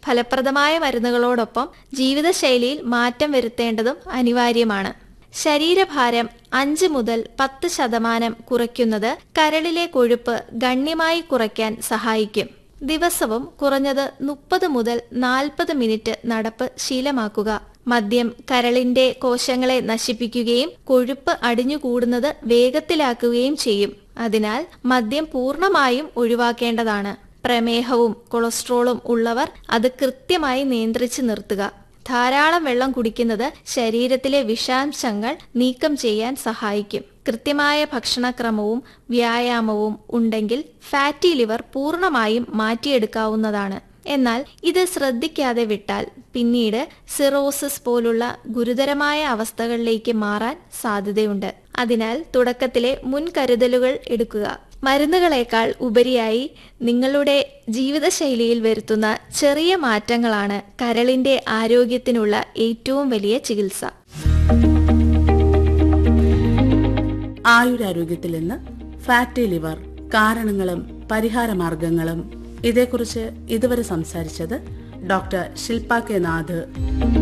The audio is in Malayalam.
ഫലപ്രദമായ മരുന്നുകളോടൊപ്പം ജീവിതശൈലിയിൽ മാറ്റം വരുത്തേണ്ടതും അനിവാര്യമാണ് ശരീരഭാരം അഞ്ച് മുതൽ പത്ത് ശതമാനം കുറയ്ക്കുന്നത് കരളിലെ കൊഴുപ്പ് ഗണ്യമായി കുറയ്ക്കാൻ സഹായിക്കും ദിവസവും കുറഞ്ഞത് മുപ്പത് മുതൽ നാൽപ്പത് മിനിറ്റ് നടപ്പ് ശീലമാക്കുക മദ്യം കരളിന്റെ കോശങ്ങളെ നശിപ്പിക്കുകയും കൊഴുപ്പ് അടിഞ്ഞുകൂടുന്നത് വേഗത്തിലാക്കുകയും ചെയ്യും അതിനാൽ മദ്യം പൂർണ്ണമായും ഒഴിവാക്കേണ്ടതാണ് പ്രമേഹവും കൊളസ്ട്രോളും ഉള്ളവർ അത് കൃത്യമായി നിയന്ത്രിച്ചു നിർത്തുക ധാരാളം വെള്ളം കുടിക്കുന്നത് ശരീരത്തിലെ വിഷാംശങ്ങൾ നീക്കം ചെയ്യാൻ സഹായിക്കും കൃത്യമായ ഭക്ഷണക്രമവും വ്യായാമവും ഉണ്ടെങ്കിൽ ഫാറ്റി ലിവർ പൂർണ്ണമായും മാറ്റിയെടുക്കാവുന്നതാണ് എന്നാൽ ഇത് ശ്രദ്ധിക്കാതെ വിട്ടാൽ പിന്നീട് സിറോസിസ് പോലുള്ള ഗുരുതരമായ അവസ്ഥകളിലേക്ക് മാറാൻ സാധ്യതയുണ്ട് അതിനാൽ തുടക്കത്തിലെ മുൻകരുതലുകൾ എടുക്കുക മരുന്നുകളേക്കാൾ ഉപരിയായി നിങ്ങളുടെ ജീവിതശൈലിയിൽ വരുത്തുന്ന ചെറിയ മാറ്റങ്ങളാണ് കരളിന്റെ ആരോഗ്യത്തിനുള്ള ഏറ്റവും വലിയ ചികിത്സ ആയുരാരോഗ്യത്തിൽ നിന്ന് ഫാറ്റി ലിവർ കാരണങ്ങളും പരിഹാരമാർഗങ്ങളും ഇതേക്കുറിച്ച് ഇതുവരെ സംസാരിച്ചത് ഡോക്ടർ ശില്പ കെ നാഥ്